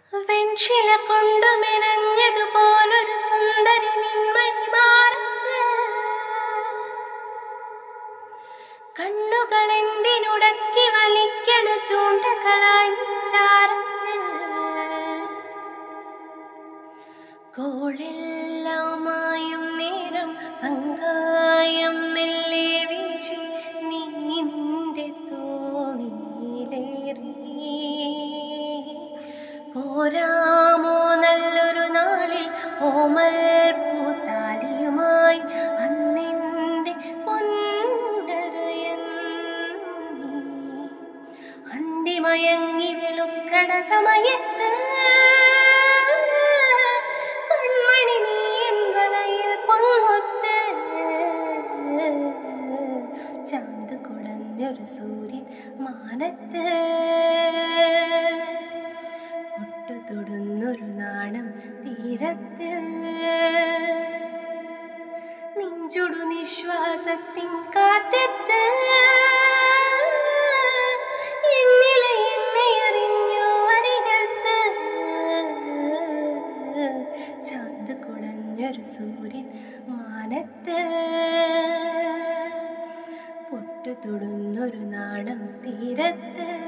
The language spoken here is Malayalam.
വെൺശില കൊണ്ടു മെനഞ്ഞതുപോലൊരു സുന്ദരി നിൻമണിമാറത്ത് കണ്ണുകൾ എന്തിനുടക്കി വലിക്കണ ചൂണ്ടകളായി ചാരത്ത് കോളെല്ലാമായും നേരം പങ്കായം മെല്ലെ വീശി നീ നിന്റെ തോണിയിലേറി പോരാമോ നല്ലൊരു നാളിൽ ഓമൽ പൂത്താലിയുമായി അന്നെൻ്റെ പൊന്നരയൻ അന്തിമയങ്ങി വെളുക്കണ സമയത്ത് കൺമണി നീ എൻ വലയിൽ പൊങ്ങൊത്ത് ചാന്ത് കുടഞ്ഞൊരു സൂര്യൻ മാനത്ത് ഒട്ടു തൊടുന്നൊരു നാണം തീരത്ത് നെഞ്ചുടു നിശ്വാസത്തിൻ കാറ്റത്ത് എന്നിലെ എന്നെ അറിഞ്ഞു അരികത്ത് ചാന്ത് കുടഞ്ഞൊരു സൂര്യൻ മാനത്ത് പൊട്ടു തൊടുന്നൊരു നാണം തീരത്ത്